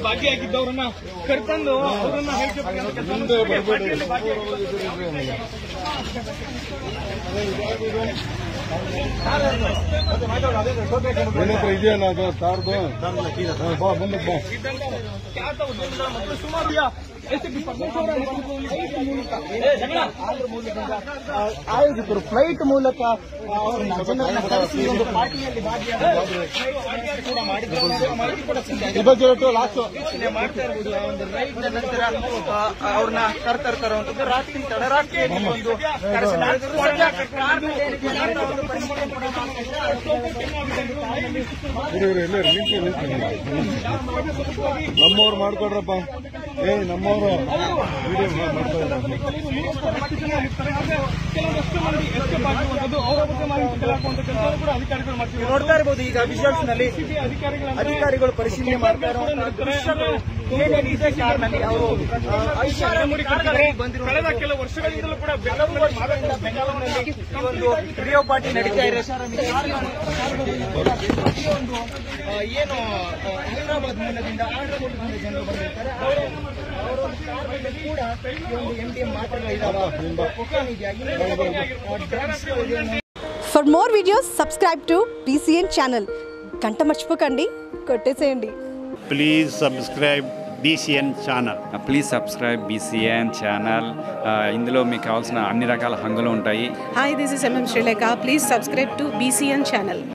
ಭಾಗಿಯಾಗಿದ್ದವರನ್ನ ಕರ್ಕೊಂಡು ಅವರನ್ನ ಹೇಳ್ಕೊಬೇಕಂತ ಕೆಲಸ ಪಾರ್ಟಿಯಲ್ಲಿ ಏನತ್ರ ಇದೆಯಲ್ಲ ಅದು ಕಾರ್ದು ಬಾ ಮುಂದಕ್ಕೆ ಬಾ ಖ್ಯಾತ ಉದ್ಯಮಿಗಳ ಮತ್ತು ಸುಮಾರು ಎಸ್ ಪಿ ಪರಮೇಶ್ವರ ನೇತೃತ್ವದಲ್ಲಿ ಆಯೋಜಕರು ಫ್ಲೈಟ್ ಮೂಲಕ ಅವರನ್ನ ಜನರನ್ನ ಕರೆಸಿ ಒಂದು ಪಾರ್ಟಿಯಲ್ಲಿ ಭಾಗಿಯಾಗಿ ಕೂಡ ಮಾಡಿದ್ದಾರೆ ಮಾಹಿತಿ ಕೂಡ ಸಿಕ್ಕಿದೆ. ಇಪ್ಪತ್ತೇಳು ಲಾಸ್ಟ್ ಯೋಚನೆ ಮಾಡ್ತಾ ಇರ್ಬೋದು ಆ ಒಂದು ರೈಡ್ ನಂತರ ಆ, ಅವ್ರನ್ನ ಕರ್ತರ್ತಾರಂತದ್ದು ರಾತ್ರಿ ತಡರಾತ್ರಿಯಲ್ಲಿ ಒಂದು ಕರೆಸಲಾಗಿದೆ. ಇರು ಇರು ಇಲ್ಲೇ ಇರು, ನಿಂತು ನಿಂತು ನಮ್ಮವ್ರು ಮಾಡ್ಕೊಡ್ರಪ್ಪ ಏ ನಮ್ಮವ್ರು ವಿಡಿಯೋ ಮಾಡ್ತಾ ಇದ್ದಾರೆ ಕೆಲವೊಂದಷ್ಟು ಮಂದಿ ಎಸ್ಕೇಪ್ ಆಗಿರುವಂತದ್ದು ಅವರ ಬಗ್ಗೆ ಮಾಹಿತಿ ಕಲೆ ಹಾಕುವಂತ ಕೆಲಸ ಕೂಡ ಅಧಿಕಾರಿಗಳು ಮಾಡ್ತಿದ್ದಾರೆ ನೋಡ್ತಾ ಇರಬಹುದು ಈಗ ವಿಜುವಲ್ಸ್ ನಲ್ಲಿ ಅಧಿಕಾರಿಗಳ ಅಧಿಕಾರಿಗಳು ಪರಿಶೀಲನೆ ಮಾಡ್ತಾ ಇರುವಂತಹ ದೃಶ್ಯಗಳು ಏನೇನು ಇದೆ ಕಾರ್ನಲ್ಲಿ ಅವರು ಐಷಾರಾಮಿ ಕಾರ್ಗಳಲ್ಲಿ ಬಂದಿರುವ ಕಳೆದ ಕೆಲವು ವರ್ಷಗಳಿಂದಲೂ ಕೂಡ ಬೆಂಗಳೂರಲ್ಲಿ ಮಾದಕ ಬೆಂಗಳೂರಿನಲ್ಲಿ ಈ ಒಂದು ರೇಡಿಯೋ ಪಾರ್ಟಿ ನಡೀತಾ ಇದೆ ಪ್ರತಿಯೊಂದು ಆ, ಏನು ಆ, ಹೈದರಾಬಾದ್ ಮೂಲದಿಂದ ಹೈದರಾಬಾದ್ ಮೂಲದ ಜನರು ಬಂದಿರ್ತಾರೆ ಅವರ ಅವರ ಒಂದು ಕಾರ್ನಲ್ಲಿ ಕೂಡ ಈ ಒಂದು ಎಂ ಡಿ ಎಂ ಮಾತ್ರೆಗಳಿದಾವೆ ಕೊಕಾನ್ ಇದೆಯಾ ಇನ್ನೇನು ಡ್ರಗ್ಸ್ ಇದೆ for more videos subscribe to BCN channel గంట మర్చిపోకండి కొట్టేసేయండి please subscribe BCN channel please subscribe BCN channel ఇందులో మీకు కావాల్సిన అన్ని రకాల హంగులు ఉంటాయి Hi, this is MM Sri Lanka. Please subscribe to BCN channel.